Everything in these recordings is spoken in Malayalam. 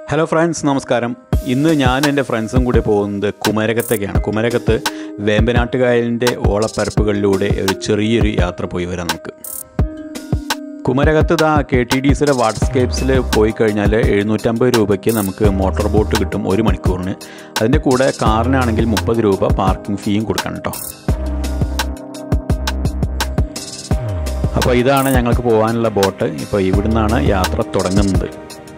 ഹലോ ഫ്രണ്ട്സ് നമസ്കാരം ഇന്ന് ഞാൻ എൻ്റെ ഫ്രണ്ട്സും കൂടി പോകുന്നത് കുമരകത്തേക്കാണ് കുമരകത്ത് വേമ്പനാട്ട് കായലിൻ്റെ ഓളപ്പരപ്പുകളിലൂടെ ഒരു ചെറിയൊരു യാത്ര പോയി വരാം നമുക്ക് കുമരകത്ത് ദാ കെ ടി ഡി സിയുടെ വാട്ടർസ്കേപ്സിൽ പോയി കഴിഞ്ഞാൽ എഴുന്നൂറ്റമ്പത് രൂപയ്ക്ക് നമുക്ക് മോട്ടോർ ബോട്ട് കിട്ടും ഒരു മണിക്കൂറിന് അതിൻ്റെ കൂടെ കാറിനാണെങ്കിൽ മുപ്പത് രൂപ പാർക്കിംഗ് ഫീയും കൊടുക്കണം കേട്ടോ അപ്പോൾ ഇതാണ് ഞങ്ങൾക്ക് പോകാനുള്ള ബോട്ട് ഇപ്പോൾ ഇവിടുന്നാണ് യാത്ര തുടങ്ങുന്നത്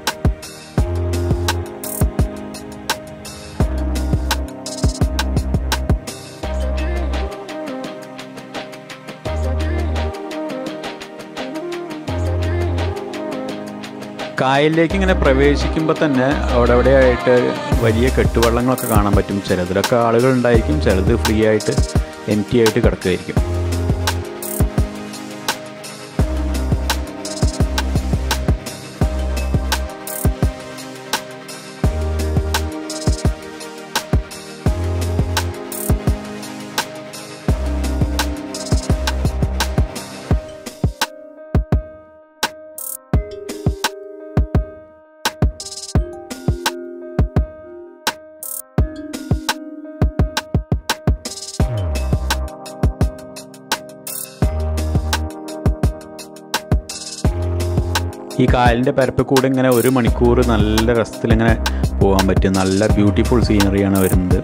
കായലിലേക്ക് ഇങ്ങനെ പ്രവേശിക്കുമ്പോൾ തന്നെ അവിടെ എവിടെയായിട്ട് വലിയ കെട്ടുവള്ളങ്ങളൊക്കെ കാണാൻ പറ്റും ചിലതിലൊക്കെ ആളുകൾ ഉണ്ടായിരിക്കും ചിലത് ഫ്രീ ആയിട്ട് എം ടി ആയിട്ട് കിടക്കുകയായിരിക്കും ഈ കായലിൻ്റെ പരപ്പിൽ കൂടെ ഇങ്ങനെ ഒരു മണിക്കൂർ നല്ല രസത്തിൽ ഇങ്ങനെ പോകാൻ പറ്റും നല്ല ബ്യൂട്ടിഫുൾ സീനറിയാണ് വരുന്നത്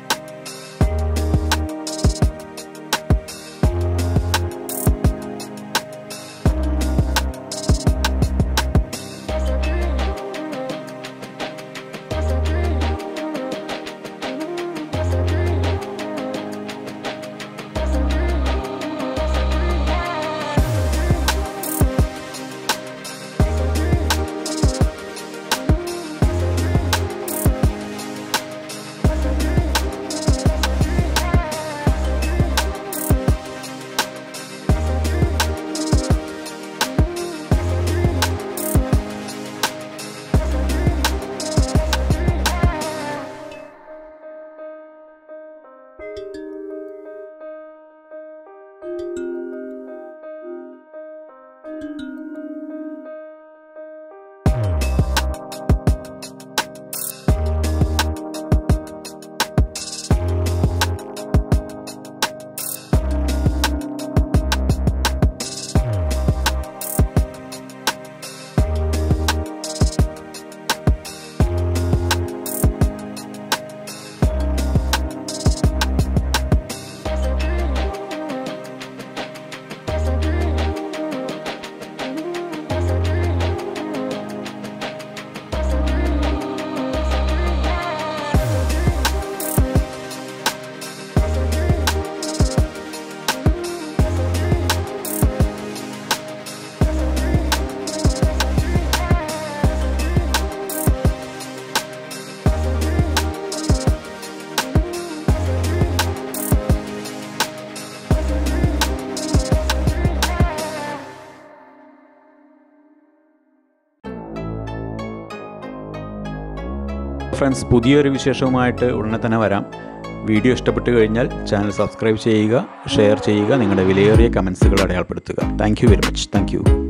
ഫ്രണ്ട്സ് പുതിയൊരു വിശേഷവുമായിട്ട് ഉടനെ തന്നെ വരാം വീഡിയോ ഇഷ്ടപ്പെട്ട് കഴിഞ്ഞാൽ ചാനൽ സബ്സ്ക്രൈബ് ചെയ്യുക ഷെയർ ചെയ്യുക നിങ്ങളുടെ വിലയേറിയ കമൻസുകൾ അടയാളപ്പെടുത്തുക thank you very much thank U